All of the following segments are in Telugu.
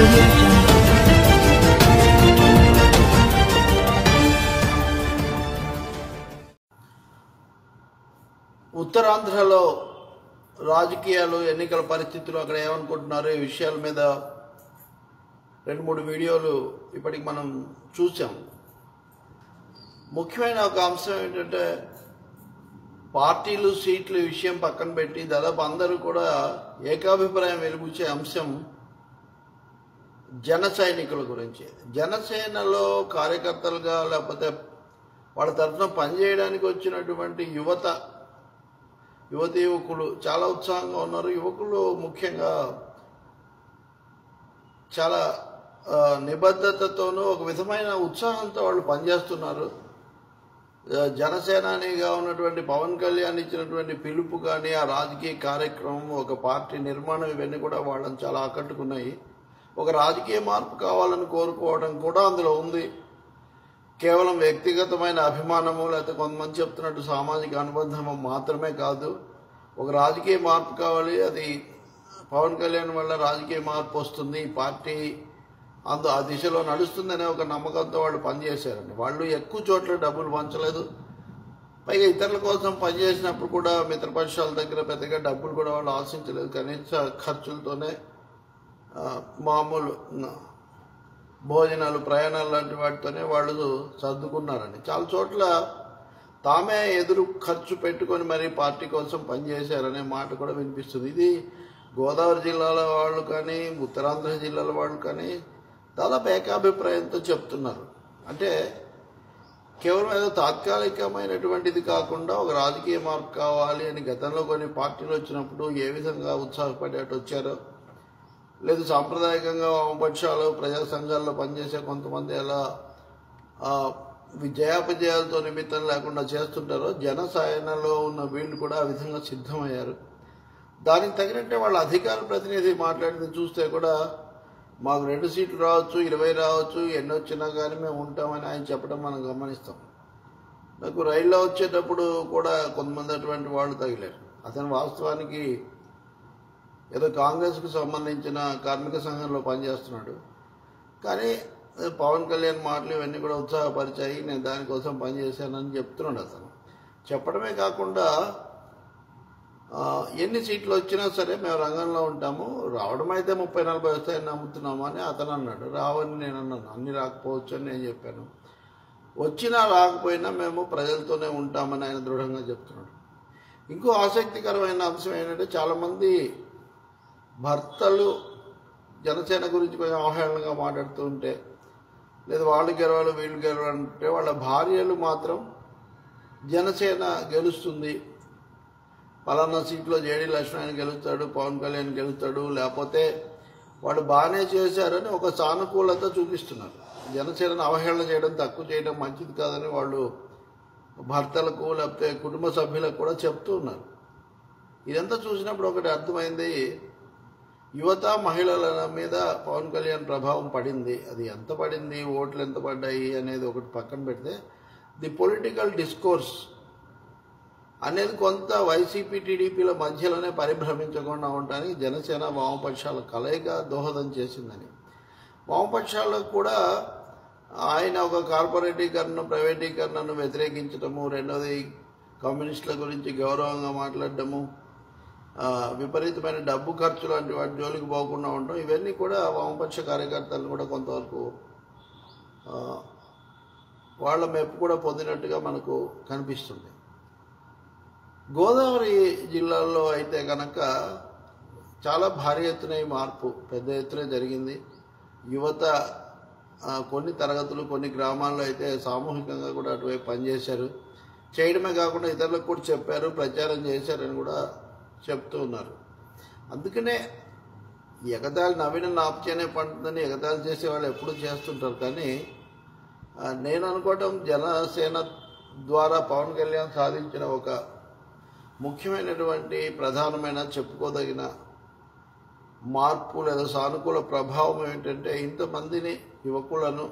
audio jungle. ఉత్తరాంధ్రలో రాజకీయాలు ఎన్నికల పరిస్థితులు అక్కడ ఏమనుకుంటున్నారు ఈ విషయాల మీద రెండు మూడు వీడియోలు ఇప్పటికి మనం చూసాం ముఖ్యమైన ఒక అంశం ఏంటంటే పార్టీలు సీట్లు ఈ విషయం పక్కన పెట్టి దాదాపు అందరూ కూడా ఏకాభిప్రాయం వెలుగుచ్చే అంశం జన సైనికుల గురించి జనసేనలో కార్యకర్తలుగా లేకపోతే వాళ్ళ తరఫున పనిచేయడానికి వచ్చినటువంటి యువత యువతి యువకులు చాలా ఉత్సాహంగా ఉన్నారు యువకులు ముఖ్యంగా చాలా ఆ, నిబద్ధతతోనూ ఒక విధమైన ఉత్సాహంతో వాళ్ళు పనిచేస్తున్నారు ఆ, జనసేనానిగా ఉన్నటువంటి పవన్ కళ్యాణ్ ఇచ్చినటువంటి పిలుపు కానీ ఆ రాజకీయ కార్యక్రమం ఒక పార్టీ నిర్మాణం ఇవన్నీ కూడా వాళ్ళని చాలా ఆకట్టుకున్నాయి ఒక రాజకీయ మార్పు కావాలని కోరుకోవడం కూడా అందులో ఉంది కేవలం వ్యక్తిగతమైన అభిమానము లేకపోతే కొంతమంది చెప్తున్నట్టు సామాజిక అనుబంధము మాత్రమే కాదు ఒక రాజకీయ మార్పు కావాలి అది పవన్ కళ్యాణ్ వల్ల రాజకీయ మార్పు వస్తుంది ఈ పార్టీ అందు ఆ దిశలో నడుస్తుందనే ఒక నమ్మకంతో వాళ్ళు పనిచేశారండి వాళ్ళు ఎక్కువ చోట్ల డబ్బులు పంచలేదు పైగా ఇతరుల కోసం పనిచేసినప్పుడు కూడా మిత్రపక్షాల దగ్గర పెద్దగా డబ్బులు కూడా వాళ్ళు ఆశించలేదు కనీస ఖర్చులతోనే ఆ, మామూలు భోజనాలు ప్రయాణాలు లాంటి వాటితోనే వాళ్ళు సర్దుకున్నారండి చాలా చోట్ల తామే ఎదురు ఖర్చు పెట్టుకొని మరి పార్టీ కోసం పనిచేశారనే మాట కూడా వినిపిస్తుంది ఇది గోదావరి జిల్లాల వాళ్ళు కానీ ఉత్తరాంధ్ర జిల్లాల వాళ్ళు కానీ దాదాపు ఏకాభిప్రాయంతో చెప్తున్నారు అంటే కేవలం ఏదో తాత్కాలికమైనటువంటిది కాకుండా ఒక రాజకీయ మార్పు కావాలి అని గతంలో కొన్ని పార్టీలు వచ్చినప్పుడు ఏ విధంగా ఉత్సాహపడేట్టు వచ్చారో లేదు సాంప్రదాయకంగా వామపక్షాలు ప్రజా సంఘాల్లో పనిచేసే కొంతమంది ఎలా ఆ, విజయాపజయాలతో నిమిత్తం లేకుండా చేస్తుంటారో జన సాయనలో ఉన్న వీళ్ళు కూడా ఆ విధంగా సిద్ధమయ్యారు దానికి తగినట్టే వాళ్ళ అధికార ప్రతినిధి మాట్లాడింది చూస్తే కూడా మాకు రెండు సీట్లు రావచ్చు ఇరవై రావచ్చు ఎన్ని వచ్చినా కానీ మేము ఉంటామని ఆయన చెప్పడం మనం గమనిస్తాం నాకు రైల్లో వచ్చేటప్పుడు కూడా కొంతమంది అటువంటి వాళ్ళు తగిలారు అతను వాస్తవానికి ఏదో కాంగ్రెస్కు సంబంధించిన కార్మిక సంఘంలో పనిచేస్తున్నాడు కానీ పవన్ కళ్యాణ్ మాటలు ఇవన్నీ కూడా ఉత్సాహపరిచాయి నేను దానికోసం పనిచేశానని చెప్తున్నాడు అతను చెప్పడమే కాకుండా ఆ, ఎన్ని సీట్లు వచ్చినా సరే మేము రంగంలో ఉంటాము రావడం అయితే ముప్పై నలభై వస్తాయని నమ్ముతున్నాము అని అతను అన్నాడు రావని నేను అన్నాను అన్ని రాకపోవచ్చు అని నేను చెప్పాను వచ్చినా రాకపోయినా మేము ప్రజలతోనే ఉంటామని ఆయన దృఢంగా చెప్తున్నాడు ఇంకో ఆసక్తికరమైన అంశం ఏంటంటే చాలామంది భర్తలు జనసేన గురించి కొంచెం అవహేళనగా మాట్లాడుతూ ఉంటే లేదా వాళ్ళు గెలవాలి వీళ్ళు గెలవాలి అంటే వాళ్ళ భార్యలు మాత్రం జనసేన గెలుస్తుంది పలానా సీట్లో జేడీ లక్ష్మణ్ గెలుస్తాడు పవన్ కళ్యాణ్ గెలుస్తాడు లేకపోతే వాళ్ళు బాగానే చేశారని ఒక సానుకూలత చూపిస్తున్నారు జనసేనను అవహేళన చేయడం తక్కువ చేయడం మంచిది కాదని వాళ్ళు భర్తలకు లేకపోతే కుటుంబ సభ్యులకు కూడా చెప్తూ ఉన్నారు ఇదంతా చూసినప్పుడు ఒకటి అర్థమైంది యువత మహిళల మీద పవన్ కళ్యాణ్ ప్రభావం పడింది అది ఎంత పడింది ఓట్లు ఎంత పడ్డాయి అనేది ఒకటి పక్కన పెడితే ది పొలిటికల్ డిస్కోర్స్ అనేది కొంత వైసీపీ టీడీపీల మధ్యలోనే పరిభ్రమించకుండా ఉండడానికి జనసేన వామపక్షాల కలయిక దోహదం చేసిందని వామపక్షాలకు కూడా ఆయన ఒక కార్పొరేటీకరణ ప్రైవేటీకరణను వ్యతిరేకించడము రెండోది కమ్యూనిస్టుల గురించి గౌరవంగా మాట్లాడడము ఆ, విపరీతమైన డబ్బు ఖర్చు లాంటి వాటి జోలికి పోకుండా ఉండడం ఇవన్నీ కూడా వామపక్ష కార్యకర్తలను కూడా కొంతవరకు ఆ, వాళ్ళ మెప్పు కూడా పొందినట్టుగా మనకు కనిపిస్తుంది గోదావరి జిల్లాలో అయితే కనుక చాలా భారీ ఎత్తున ఈ మార్పు పెద్ద ఎత్తున జరిగింది యువత ఆ, కొన్ని తరగతులు కొన్ని గ్రామాల్లో అయితే సామూహికంగా కూడా అటువైపు పనిచేశారు చేయడమే కాకుండా ఇతరులకు కూడా చెప్పారు ప్రచారం చేశారని కూడా చెప్తూ ఉన్నారు అందుకనే ఎగతాళి నవీన నాప్చేనే పండుతుందని ఎగతాళి చేసే వాళ్ళు ఎప్పుడూ చేస్తుంటారు కానీ ఆ, నేను అనుకోవటం జనసేన ద్వారా పవన్ కళ్యాణ్ సాధించిన ఒక ముఖ్యమైనటువంటి ప్రధానమైన చెప్పుకోదగిన మార్పు లేదా సానుకూల ప్రభావం ఏంటంటే ఇంతమందిని యువకులను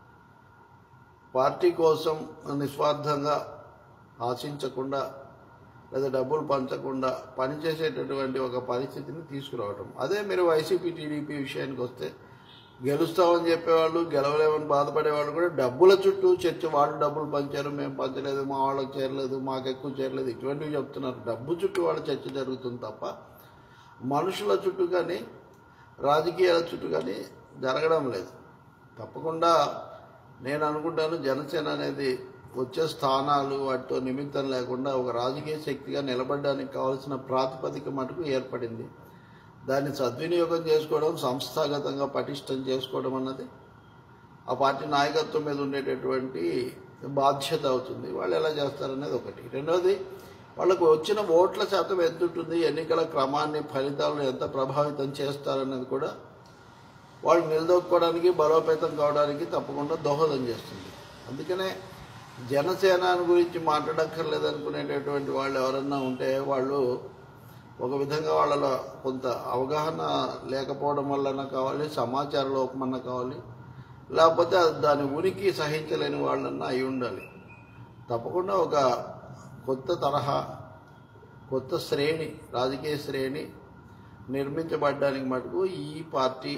పార్టీ కోసం నిస్వార్థంగా ఆశించకుండా లేదా డబ్బులు పంచకుండా పనిచేసేటటువంటి ఒక పరిస్థితిని తీసుకురావటం అదే మీరు వైసీపీ టీడీపీ విషయానికి వస్తే గెలుస్తామని చెప్పేవాళ్ళు గెలవలేమని బాధపడేవాళ్ళు కూడా డబ్బుల చుట్టూ చర్చ వాళ్ళు డబ్బులు పంచారు మేము పంచలేదు మా వాళ్ళకి చేరలేదు మాకు ఎక్కువ చేరలేదు ఇటువంటివి చెప్తున్నారు డబ్బు చుట్టూ వాళ్ళ చర్చ జరుగుతుంది తప్ప మనుషుల చుట్టూ కానీ రాజకీయాల చుట్టూ కానీ జరగడం లేదు తప్పకుండా నేను అనుకుంటాను జనసేన అనేది వచ్చే స్థానాలు వాటితో నిమిత్తం లేకుండా ఒక రాజకీయ శక్తిగా నిలబడడానికి కావాల్సిన ప్రాతిపదిక మటుకు ఏర్పడింది దాన్ని సద్వినియోగం చేసుకోవడం సంస్థాగతంగా పటిష్టం చేసుకోవడం అన్నది ఆ పార్టీ నాయకత్వం మీద ఉండేటటువంటి బాధ్యత అవుతుంది వాళ్ళు ఎలా చేస్తారనేది ఒకటి రెండవది వాళ్ళకు వచ్చిన ఓట్ల శాతం ఎంత ఉంటుంది ఎన్నికల క్రమాన్ని ఫలితాలను ఎంత ప్రభావితం చేస్తారన్నది కూడా వాళ్ళు నిలదొక్కుకోవడానికి బలోపేతం కావడానికి తప్పకుండా దోహదం చేస్తుంది అందుకనే జనసేన గురించి మాట్లాడక్కర్లేదు అనుకునేటటువంటి వాళ్ళు ఎవరన్నా ఉంటే వాళ్ళు ఒక విధంగా వాళ్ళలో కొంత అవగాహన లేకపోవడం వలన కావాలి సమాచార లోపమన్నా కావాలి లేకపోతే అది దాని ఉనికి సహించలేని వాళ్ళన్నా అయి ఉండాలి తప్పకుండా ఒక కొత్త తరహా కొత్త శ్రేణి రాజకీయ శ్రేణి నిర్మించబడ్డానికి మటుకు ఈ పార్టీ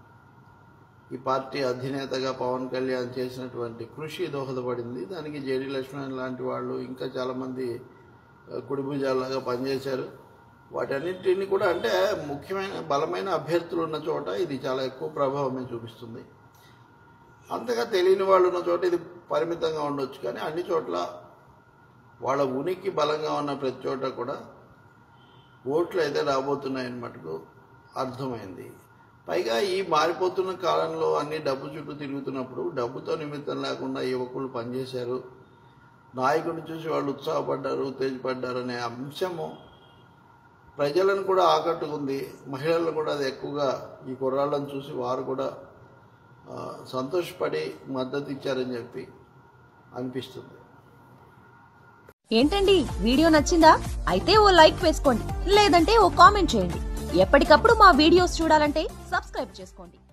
ఈ పార్టీ అధినేతగా పవన్ కళ్యాణ్ చేసినటువంటి కృషి దోహదపడింది దానికి జేడి లక్ష్మణ్ లాంటి వాళ్ళు ఇంకా చాలామంది కుడిభుజాలాగా పనిచేశారు వాటన్నిటిని కూడా అంటే ముఖ్యమైన బలమైన అభ్యర్థులు ఉన్న చోట ఇది చాలా ఎక్కువ ప్రభావమే చూపిస్తుంది అంతగా తెలియని వాళ్ళు ఉన్న చోట ఇది పరిమితంగా ఉండొచ్చు కానీ అన్ని చోట్ల వాళ్ళ ఉనికి బలంగా ఉన్న ప్రతి చోట కూడా ఓట్లు అయితే రాబోతున్నాయని మటుకు అర్థమైంది పైగా ఈ మారిపోతున్న కాలంలో అన్ని డబ్బు చుట్టూ తిరుగుతున్నప్పుడు డబ్బుతో నిమిత్తం లేకుండా యువకులు పనిచేశారు నాయకుడిని చూసి వాళ్ళు ఉత్సాహపడ్డారు ఉత్తేజపడ్డారు అనే అంశము ప్రజలను కూడా ఆకట్టుకుంది మహిళలను కూడా అది ఎక్కువగా ఈ కుర్రాళ్ళని చూసి వారు కూడా ఆ, సంతోషపడి మద్దతు ఇచ్చారని చెప్పి అనిపిస్తుంది ఏంటండి వీడియో నచ్చిందా అయితే ఓ లైక్ వేసుకోండి లేదంటే ఓ కామెంట్ చేయండి ఎప్పటికప్పుడు మా వీడియోస్ చూడాలంటే సబ్స్క్రైబ్ చేసుకోండి